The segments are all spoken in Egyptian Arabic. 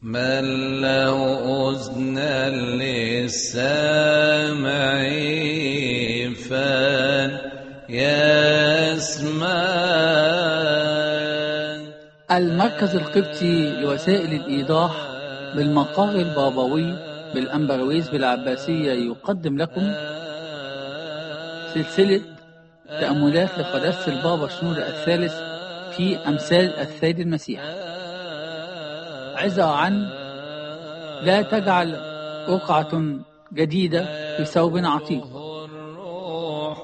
من له أذنى للسامع فليسمع المركز القبطي لوسائل الإيضاح بالمقال البابوي بالأنبرويز بالعباسية يقدم لكم سلسلة تأملات لقداسة البابا شنود الثالث في أمثال السيد المسيح عظة عن لا تجعل رقعة جديدة في ثوب عتيق الروح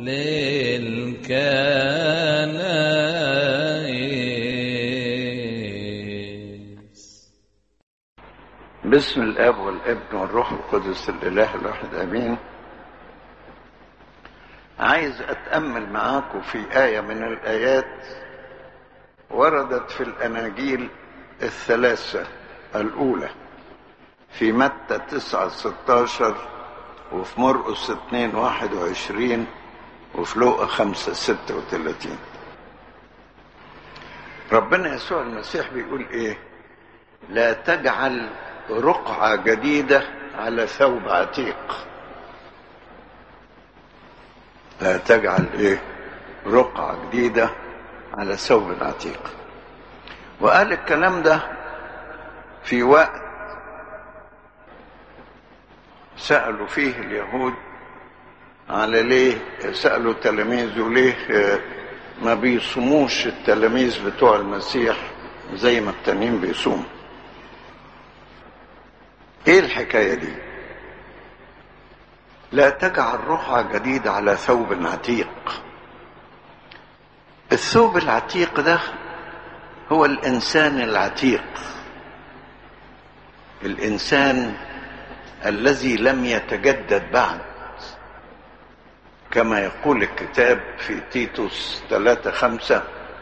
للكنائس باسم الاب والابن والروح القدس الاله الواحد امين عايز اتامل معاكم في ايه من الايات وردت في الاناجيل الثلاثه الاولى في متى 9 16 وفي مرقس 2 21 وفي لوقا 5 36 ربنا يسوع المسيح بيقول ايه لا تجعل رقعة جديدة على ثوب عتيق لا تجعل ايه رقعة جديدة على ثوب عتيق وقال الكلام ده في وقت سألوا فيه اليهود على ليه سألوا تلاميذه ليه آه، ما بيصوموش التلاميذ بتوع المسيح زي ما التانيين بيصوموا ايه الحكايه دي لا تجعل رقعة جديدة على ثوب عتيق الثوب العتيق ده هو الإنسان العتيق الإنسان الذي لم يتجدد بعد كما يقول الكتاب في تيتوس ثلاثة خمسة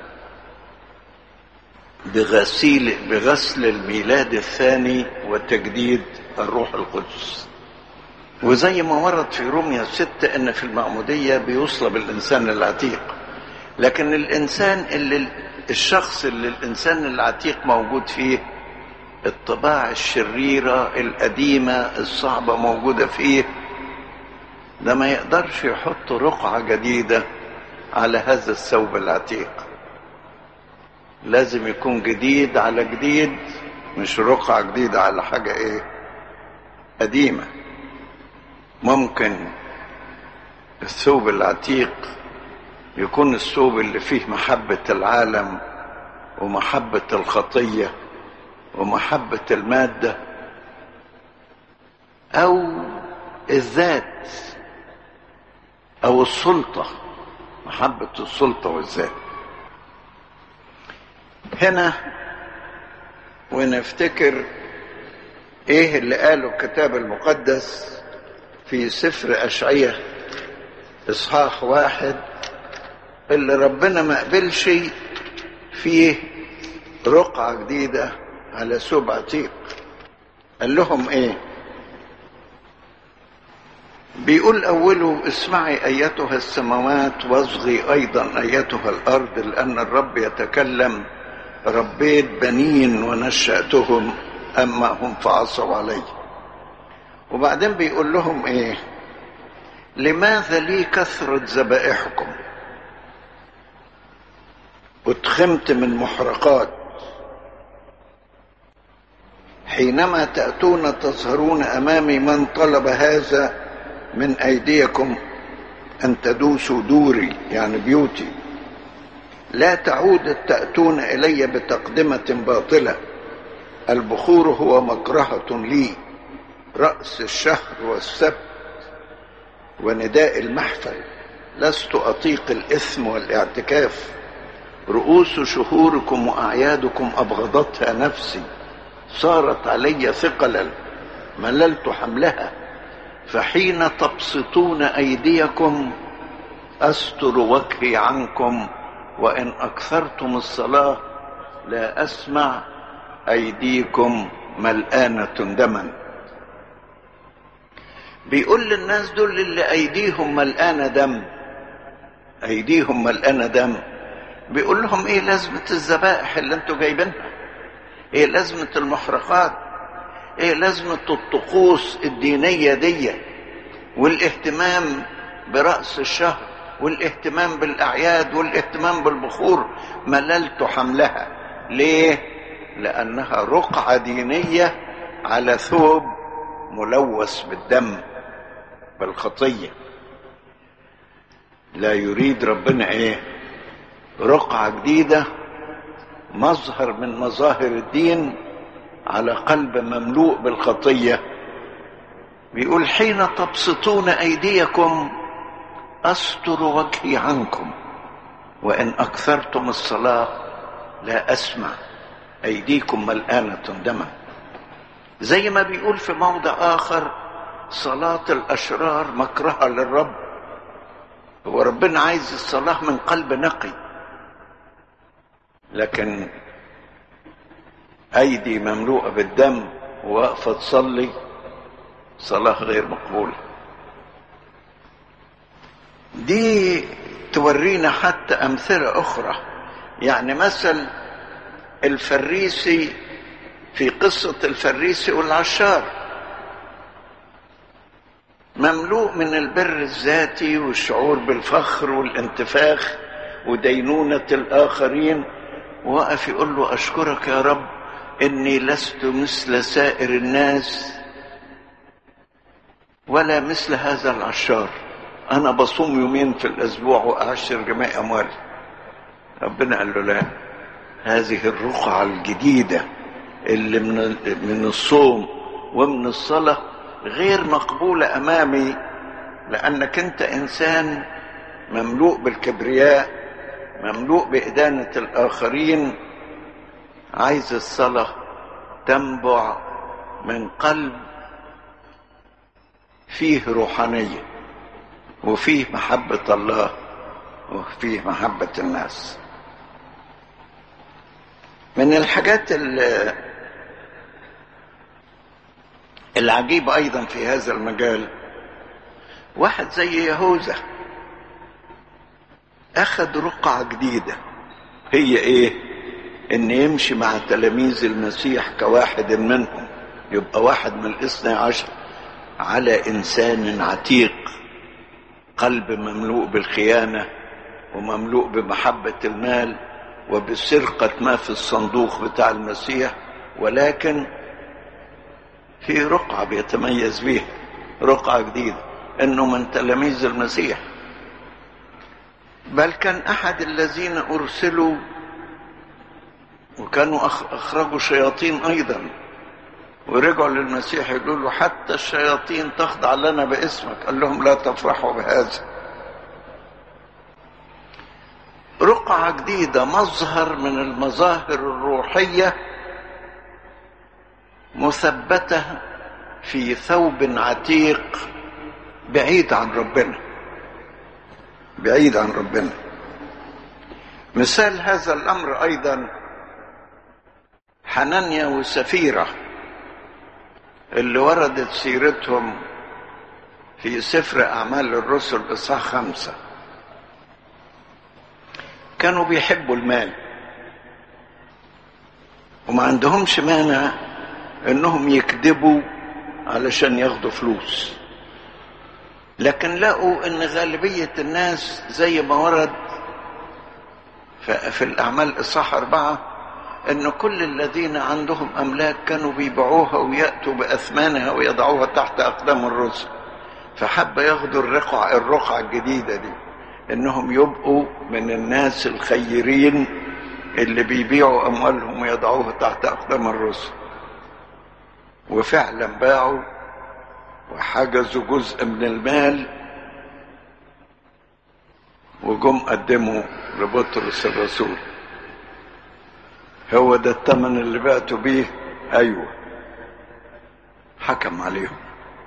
بغسيل بغسل الميلاد الثاني وتجديد الروح القدس وزي ما ورد في روميا ستة ان في المعمودية بيصلب الانسان العتيق لكن الانسان اللي الشخص اللي الانسان العتيق موجود فيه الطباع الشريرة القديمة الصعبة موجودة فيه ده ما يقدرش يحط رقعة جديدة على هذا الثوب العتيق لازم يكون جديد على جديد مش رقعة جديدة على حاجة ايه قديمة ممكن الثوب العتيق يكون الثوب اللي فيه محبة العالم ومحبة الخطية ومحبة المادة أو الذات أو السلطة محبة السلطة والذات هنا ونفتكر ايه اللي قاله الكتاب المقدس في سفر اشعية اصحاح واحد اللي ربنا ما قبلش فيه رقعة جديدة على ثوب عتيق قال لهم ايه بيقول أوله اسمعي أيتها السماوات واصغي أيضا أيتها الأرض لأن الرب يتكلم ربيت بنين ونشأتهم أما هم فعصوا علي وبعدين بيقول لهم إيه لماذا لي كثرة ذبائحكم اتخمت من محرقات حينما تأتون تظهرون أمامي من طلب هذا من أيديكم أن تدوسوا دوري يعني بيوتي لا تعود تأتون إلي بتقدمة باطلة البخور هو مكرهة لي رأس الشهر والسبت ونداء المحفل لست أطيق الإثم والاعتكاف رؤوس شهوركم وأعيادكم أبغضتها نفسي صارت علي ثقلا مللت حملها فحين تبسطون أيديكم أستر وجهي عنكم وإن أكثرتم الصلاة لا أسمع أيديكم ملآنة دما بيقول للناس دول اللي أيديهم ملآنة دم أيديهم ملآنة دم بيقول لهم إيه لازمة الذبائح اللي أنتوا جايبينها ايه لازمة المحرقات ايه لازمة الطقوس الدينية دي والاهتمام برأس الشهر والاهتمام بالأعياد والاهتمام بالبخور مللت حملها ليه؟ لأنها رقعة دينية على ثوب ملوث بالدم بالخطية لا يريد ربنا ايه رقعة جديدة مظهر من مظاهر الدين على قلب مملوء بالخطية بيقول حين تبسطون أيديكم أستر وجهي عنكم وإن أكثرتم الصلاة لا أسمع أيديكم ملآنة دما زي ما بيقول في موضع آخر صلاة الأشرار مكرهة للرب هو ربنا عايز الصلاة من قلب نقي لكن أيدي مملوءة بالدم وواقفة تصلي صلاة غير مقبولة دي تورينا حتى أمثلة أخرى يعني مثل الفريسي في قصة الفريسي والعشار مملوء من البر الذاتي والشعور بالفخر والانتفاخ ودينونة الآخرين وقف يقول له أشكرك يا رب إني لست مثل سائر الناس ولا مثل هذا العشار أنا بصوم يومين في الأسبوع وأعشر جميع أموالي ربنا قال له لا هذه الرقعة الجديدة اللي من من الصوم ومن الصلاة غير مقبولة أمامي لأنك أنت إنسان مملوء بالكبرياء مملوء بإدانة الآخرين عايز الصلاة تنبع من قلب فيه روحانية وفيه محبة الله وفيه محبة الناس من الحاجات العجيبة أيضا في هذا المجال واحد زي يهوذا أخذ رقعة جديدة هي إيه؟ إن يمشي مع تلاميذ المسيح كواحد منهم يبقى واحد من الاثنى عشر على إنسان عتيق قلب مملوء بالخيانة ومملوء بمحبة المال وبسرقة ما في الصندوق بتاع المسيح ولكن في رقعة بيتميز بيها رقعة جديدة انه من تلاميذ المسيح بل كان احد الذين ارسلوا وكانوا اخرجوا شياطين ايضا ورجعوا للمسيح يقولوا له حتى الشياطين تخضع لنا باسمك قال لهم لا تفرحوا بهذا رقعة جديدة مظهر من المظاهر الروحية مثبتة في ثوب عتيق بعيد عن ربنا بعيد عن ربنا مثال هذا الأمر أيضا حنانيا وسفيرة اللي وردت سيرتهم في سفر أعمال الرسل إصحاح خمسة كانوا بيحبوا المال وما عندهمش مانع انهم يكذبوا علشان ياخدوا فلوس لكن لقوا ان غالبية الناس زي ما ورد في الاعمال اصحاح اربعة ان كل الذين عندهم املاك كانوا بيبيعوها ويأتوا باثمانها ويضعوها تحت اقدام الرسل فحب ياخدوا الرقعة الرقعة الجديدة دي انهم يبقوا من الناس الخيرين اللي بيبيعوا اموالهم ويضعوها تحت اقدام الرسل وفعلا باعوا وحجزوا جزء من المال وجم قدموا لبطرس الرسول هو ده الثمن اللي بعتوا بيه ايوه حكم عليهم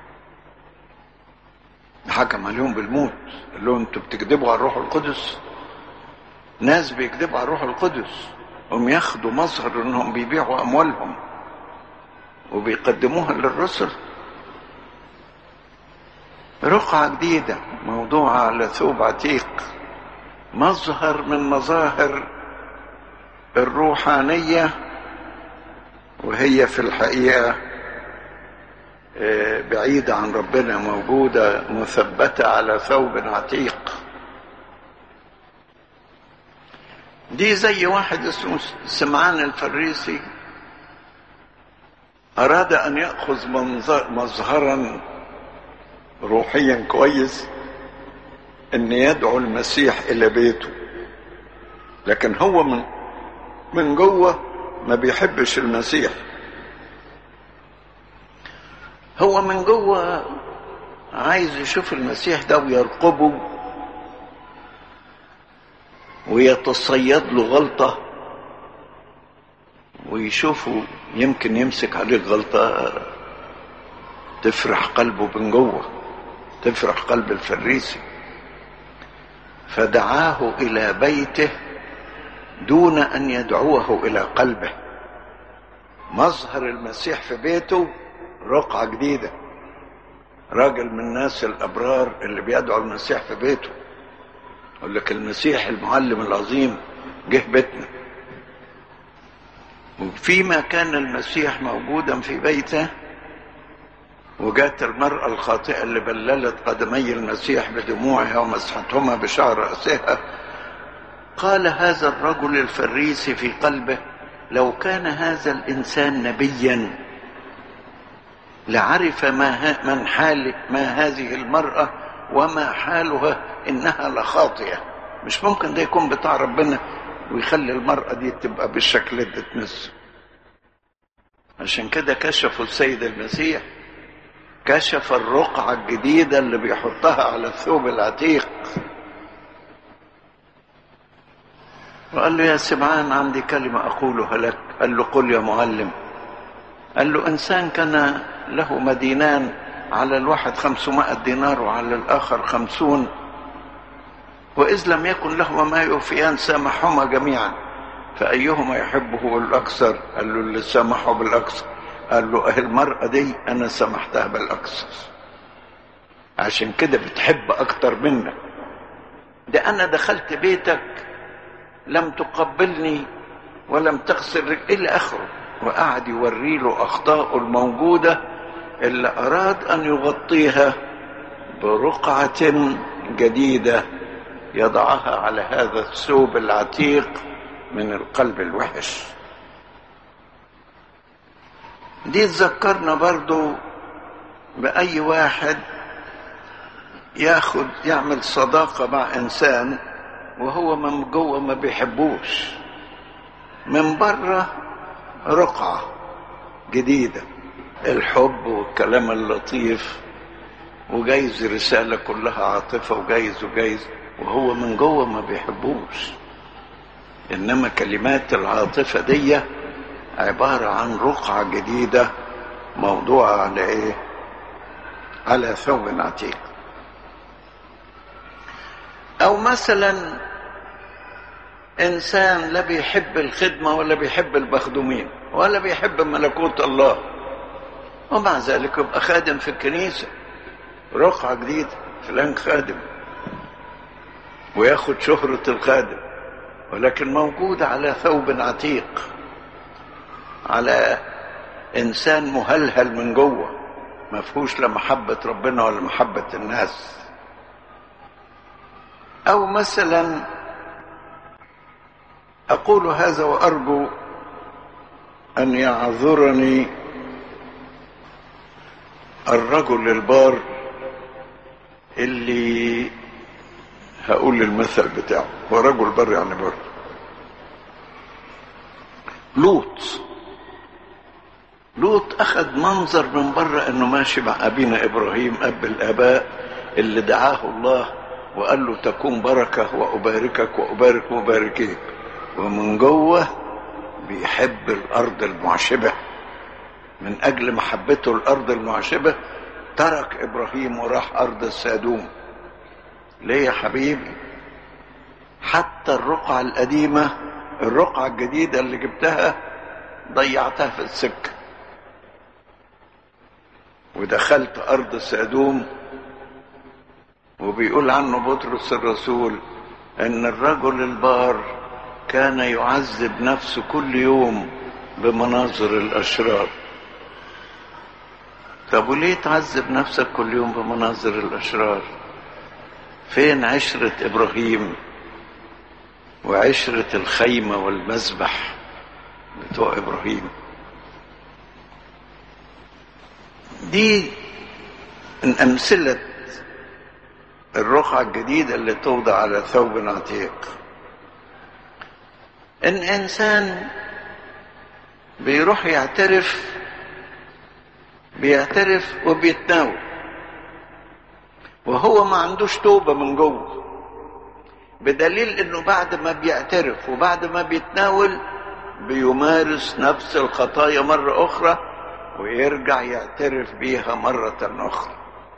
حكم عليهم بالموت قال لهم انتوا بتكذبوا على الروح القدس ناس بيكذبوا على الروح القدس هم ياخدوا مظهر انهم بيبيعوا اموالهم وبيقدموها للرسل رقعة جديدة موضوعة على ثوب عتيق مظهر من مظاهر الروحانية وهي في الحقيقة آه، بعيدة عن ربنا موجودة مثبتة على ثوب عتيق دي زي واحد اسمه سمعان الفريسي أراد أن يأخذ منظر مظهرا روحيا كويس أن يدعو المسيح إلى بيته لكن هو من من جوه ما بيحبش المسيح هو من جوه عايز يشوف المسيح ده ويرقبه ويتصيد له غلطة ويشوفه يمكن يمسك عليه غلطة تفرح قلبه من جوه تفرح قلب الفريسي فدعاه إلى بيته دون أن يدعوه إلى قلبه مظهر المسيح في بيته رقعة جديدة راجل من الناس الأبرار اللي بيدعو المسيح في بيته يقول لك المسيح المعلم العظيم جه بيتنا وفيما كان المسيح موجودا في بيته وجات المرأة الخاطئة اللي بللت قدمي المسيح بدموعها ومسحتهما بشعر رأسها قال هذا الرجل الفريسي في قلبه لو كان هذا الإنسان نبيا لعرف ما من حال ما هذه المرأة وما حالها إنها لخاطئة مش ممكن ده يكون بتاع ربنا ويخلي المرأة دي تبقى بالشكل ده تمس عشان كده كشفوا السيد المسيح كشف الرقعة الجديدة اللي بيحطها على الثوب العتيق وقال له يا سمعان عندي كلمة أقولها لك قال له قل يا معلم قال له إنسان كان له مدينان على الواحد خمسمائة دينار وعلى الآخر خمسون وإذ لم يكن لهما ما يوفيان سامحهما جميعا فأيهما يحبه الأكثر قال له اللي سامحه بالأكثر قال له أهي المرأة دي أنا سامحتها بالأكثر عشان كده بتحب أكتر منك ده أنا دخلت بيتك لم تقبلني ولم تغسل رجلي إلى آخره وقعد يوري له أخطاءه الموجودة اللي أراد أن يغطيها برقعة جديدة يضعها على هذا الثوب العتيق من القلب الوحش دي تذكرنا برضو بأي واحد ياخد يعمل صداقة مع إنسان وهو من جوه ما بيحبوش من بره رقعة جديدة الحب والكلام اللطيف وجايز رسالة كلها عاطفة وجايز وجايز وهو من جوه ما بيحبوش إنما كلمات العاطفة دي عبارة عن رقعة جديدة موضوعة على إيه؟ على ثوب عتيق أو مثلا إنسان لا بيحب الخدمة ولا بيحب المخدومين ولا بيحب ملكوت الله ومع ذلك يبقى خادم في الكنيسة رقعة جديدة فلان خادم وياخد شهرة الخادم ولكن موجود على ثوب عتيق على إنسان مهلهل من جوه ما فيهوش لا محبة ربنا ولا محبة الناس أو مثلا أقول هذا وأرجو أن يعذرني الرجل البار اللي هقول المثل بتاعه هو رجل بر يعني بر لوط لوط أخذ منظر من بره أنه ماشي مع أبينا إبراهيم أب الآباء اللي دعاه الله وقال له تكون بركة وأباركك وأبارك مباركيك ومن جوه بيحب الأرض المعشبة من أجل محبته الأرض المعشبة ترك إبراهيم وراح أرض السادوم ليه يا حبيبي حتى الرقعة القديمة الرقعة الجديدة اللي جبتها ضيعتها في السكة ودخلت أرض سادوم وبيقول عنه بطرس الرسول ان الرجل البار كان يعذب نفسه كل يوم بمناظر الأشرار طب وليه تعذب نفسك كل يوم بمناظر الأشرار فين عشرة إبراهيم وعشرة الخيمة والمذبح بتوع إبراهيم دي من أمثلة الرقعة الجديدة اللي توضع على ثوب عتيق إن إنسان بيروح يعترف بيعترف وبيتناول وهو ما عندوش توبة من جوه بدليل انه بعد ما بيعترف وبعد ما بيتناول بيمارس نفس الخطايا مرة اخرى ويرجع يعترف بيها مرة اخرى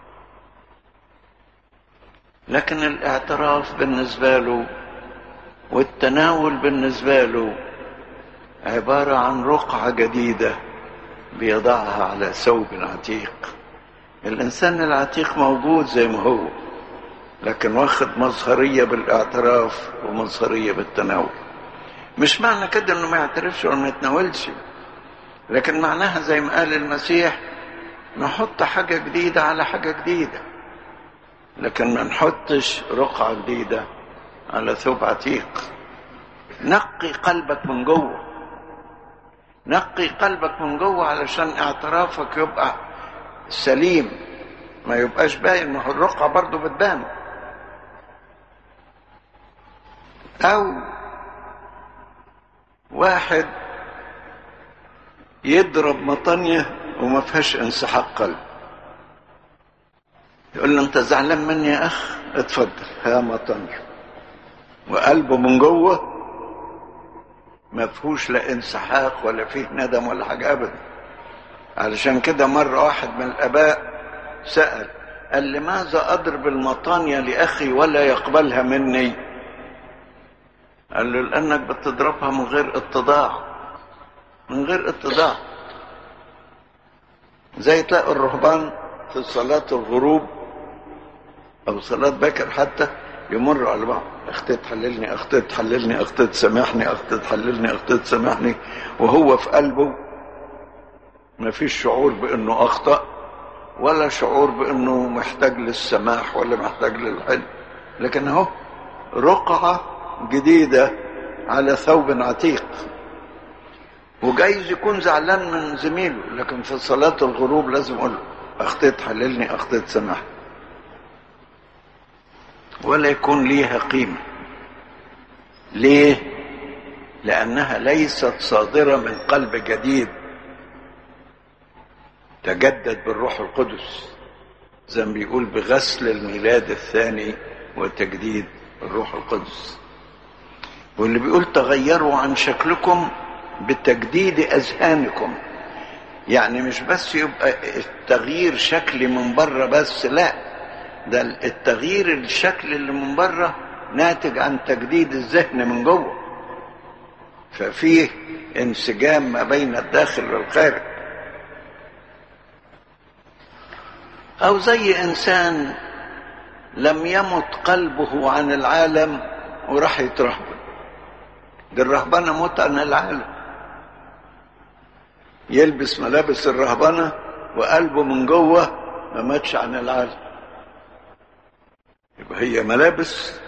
لكن الاعتراف بالنسبة له والتناول بالنسبة له عبارة عن رقعة جديدة بيضعها على ثوب عتيق الإنسان العتيق موجود زي ما هو لكن واخد مظهرية بالاعتراف ومظهرية بالتناول مش معنى كده انه ما يعترفش ولا ما يتناولش لكن معناها زي ما قال المسيح نحط حاجة جديدة على حاجة جديدة لكن ما نحطش رقعة جديدة على ثوب عتيق نقي قلبك من جوه نقي قلبك من جوه علشان اعترافك يبقى سليم ما يبقاش باين ما هو الرقعة برضه بتبان أو واحد يضرب مطانية وما فيهاش انسحاق قلب يقول له انت زعلان مني يا اخ اتفضل ها مطانية وقلبه من جوه ما فيهوش لا انسحاق ولا فيه ندم ولا حاجة ابدا علشان كده مرة واحد من الاباء سأل قال لماذا اضرب المطانية لاخي ولا يقبلها مني قال له لانك بتضربها من غير اتضاع من غير اتضاع زي تلاقي الرهبان في صلاة الغروب أو صلاة بكر حتى يمروا على بعض أختي تحللني أختي تحللني أختي تسامحني أختي تحللني أختي تسامحني وهو في قلبه ما فيش شعور بأنه أخطأ ولا شعور بأنه محتاج للسماح ولا محتاج للحل لكن أهو رقعة جديدة على ثوب عتيق وجايز يكون زعلان من زميله لكن في صلاة الغروب لازم اقول له اخطيت حللني اخطيت سامحني ولا يكون ليها قيمة ليه؟ لأنها ليست صادرة من قلب جديد تجدد بالروح القدس زي ما بيقول بغسل الميلاد الثاني وتجديد الروح القدس واللي بيقول تغيروا عن شكلكم بتجديد اذهانكم يعني مش بس يبقى التغيير شكلي من بره بس لا ده التغيير الشكل اللي من بره ناتج عن تجديد الذهن من جوه ففيه انسجام ما بين الداخل والخارج او زي انسان لم يمت قلبه عن العالم وراح يترهبن دي الرهبنه مت عن العالم يلبس ملابس الرهبنة وقلبه من جوه ما ماتش عن العالم يبقى هي ملابس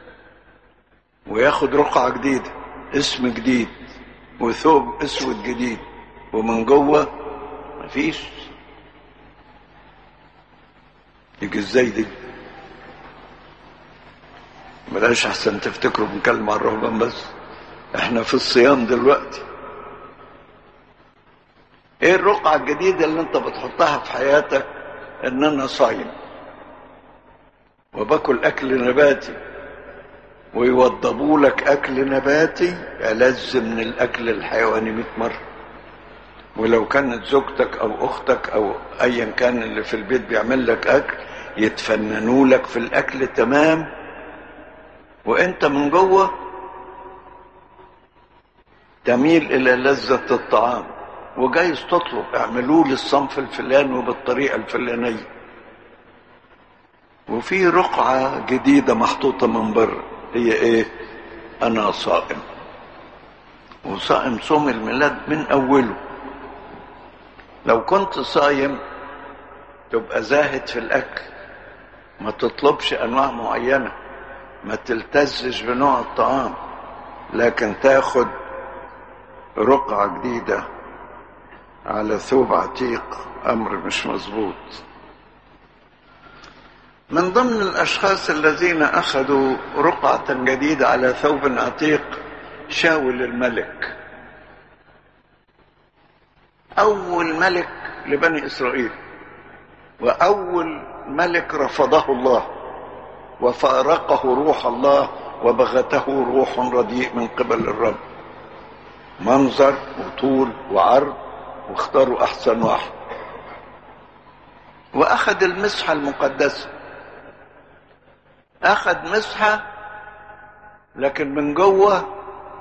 وياخد رقعة جديدة اسم جديد وثوب اسود جديد ومن جوه مفيش يجي ازاي دي بلاش احسن تفتكروا بنتكلم عن الرهبان بس احنا في الصيام دلوقتي ايه الرقعة الجديدة اللي انت بتحطها في حياتك ان انا صايم وباكل اكل نباتي ويوضبوا لك اكل نباتي ألذ من الاكل الحيواني 100 مرة ولو كانت زوجتك او اختك او ايا كان اللي في البيت بيعمل لك اكل يتفننوا لك في الاكل تمام وانت من جوه تميل الى لذة الطعام وجايز تطلب اعملوه للصنف الفلاني وبالطريقة الفلانية وفي رقعة جديدة محطوطة من بره هي ايه انا صائم وصائم صوم الميلاد من أوله لو كنت صايم تبقى زاهد في الأكل ما تطلبش أنواع معينة ما تلتزش بنوع الطعام لكن تاخد رقعة جديدة على ثوب عتيق أمر مش مظبوط من ضمن الأشخاص الذين أخذوا رقعة جديدة على ثوب عتيق شاول الملك أول ملك لبني إسرائيل وأول ملك رفضه الله وفارقه روح الله وبغته روح رديء من قبل الرب منظر وطول وعرض واختاروا أحسن واحد وأخذ المسحة المقدسة أخذ مسحة لكن من جوه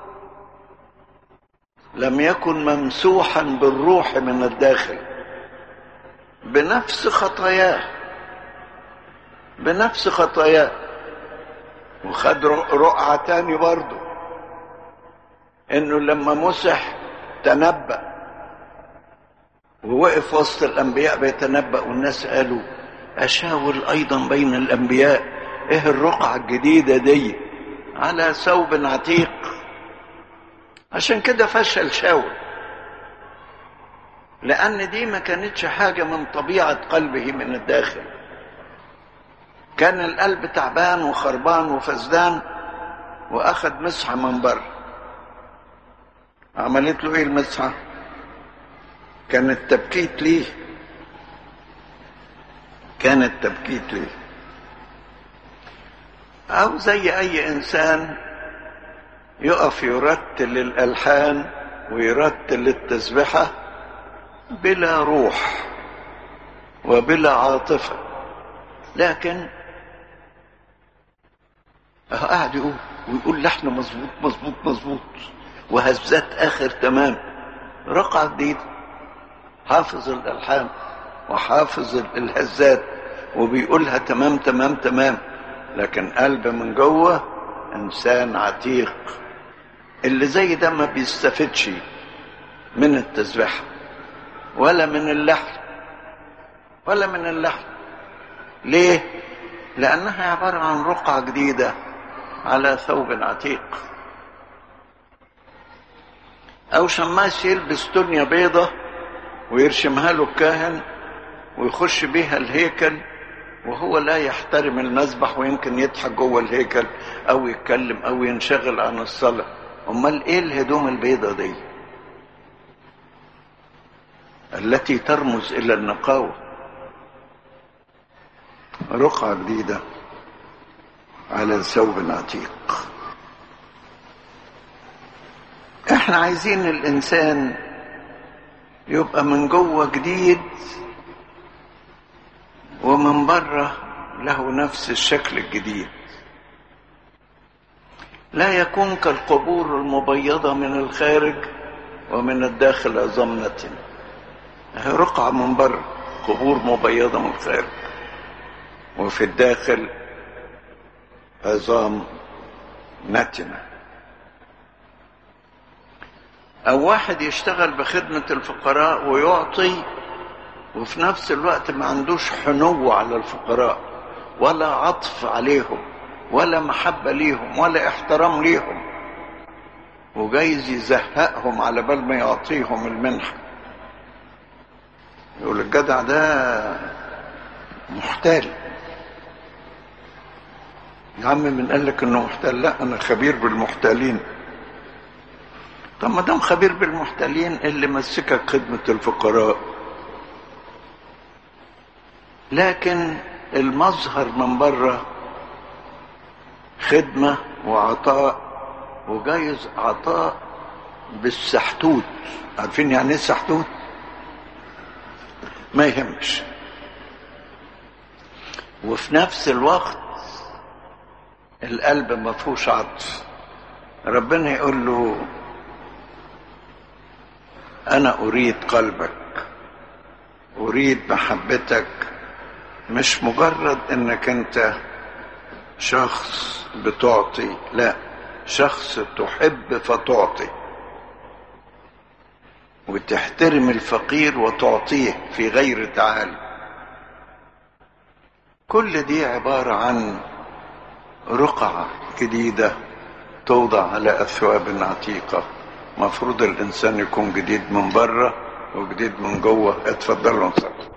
لم يكن ممسوحا بالروح من الداخل بنفس خطاياه بنفس خطاياه وخد رقعة تاني برضه انه لما مسح تنبأ ووقف وسط الانبياء بيتنبأ والناس قالوا اشاول ايضا بين الانبياء ايه الرقعة الجديدة دي على ثوب عتيق عشان كده فشل شاول لأن دي ما كانتش حاجة من طبيعة قلبه من الداخل كان القلب تعبان وخربان وفسدان وأخذ مسحة من بره عملت له إيه المسحة؟ كانت تبكيت ليه كانت تبكيت ليه أو زي أي إنسان يقف يرتل الألحان ويرتل التسبحة بلا روح وبلا عاطفة لكن قاعد يقول ويقول لحن مظبوط مظبوط مظبوط وهزات آخر تمام رقعة جديدة حافظ الألحان وحافظ الهزات وبيقولها تمام تمام تمام لكن قلب من جوه إنسان عتيق اللي زي ده ما بيستفدش من التسبيحة ولا من اللحن ولا من اللحن ليه؟ لأنها عبارة عن رقعة جديدة على ثوب عتيق أو شماس يلبس تونية بيضة ويرشمها له الكاهن ويخش بيها الهيكل وهو لا يحترم المذبح ويمكن يضحك جوه الهيكل أو يتكلم أو ينشغل عن الصلاة أمال إيه الهدوم البيضة دي التي ترمز إلى النقاوة رقعة جديدة على ثوب عتيق احنا عايزين الانسان يبقى من جوه جديد ومن بره له نفس الشكل الجديد لا يكون كالقبور المبيضة من الخارج ومن الداخل عظام نتن رقعة من بره قبور مبيضة من الخارج وفي الداخل عظام نتنة أو واحد يشتغل بخدمة الفقراء ويعطي وفي نفس الوقت ما عندوش حنو على الفقراء ولا عطف عليهم ولا محبة ليهم ولا احترام ليهم وجايز يزهقهم على بال ما يعطيهم المنحة يقول الجدع ده محتال يا عم من قال لك انه محتال لا انا خبير بالمحتالين طب ما دام خبير بالمحتالين اللي مسكك خدمة الفقراء لكن المظهر من بره خدمة وعطاء وجايز عطاء بالسحتوت عارفين يعني ايه سحتوت ما يهمش وفي نفس الوقت القلب ما فيهوش عطف ربنا يقول له انا اريد قلبك اريد محبتك مش مجرد انك انت شخص بتعطي لا شخص تحب فتعطي وتحترم الفقير وتعطيه في غير تعالي كل دي عبارة عن رقعة جديدة توضع على أثواب عتيقة مفروض الإنسان يكون جديد من بره وجديد من جوه اتفضلوا نصلي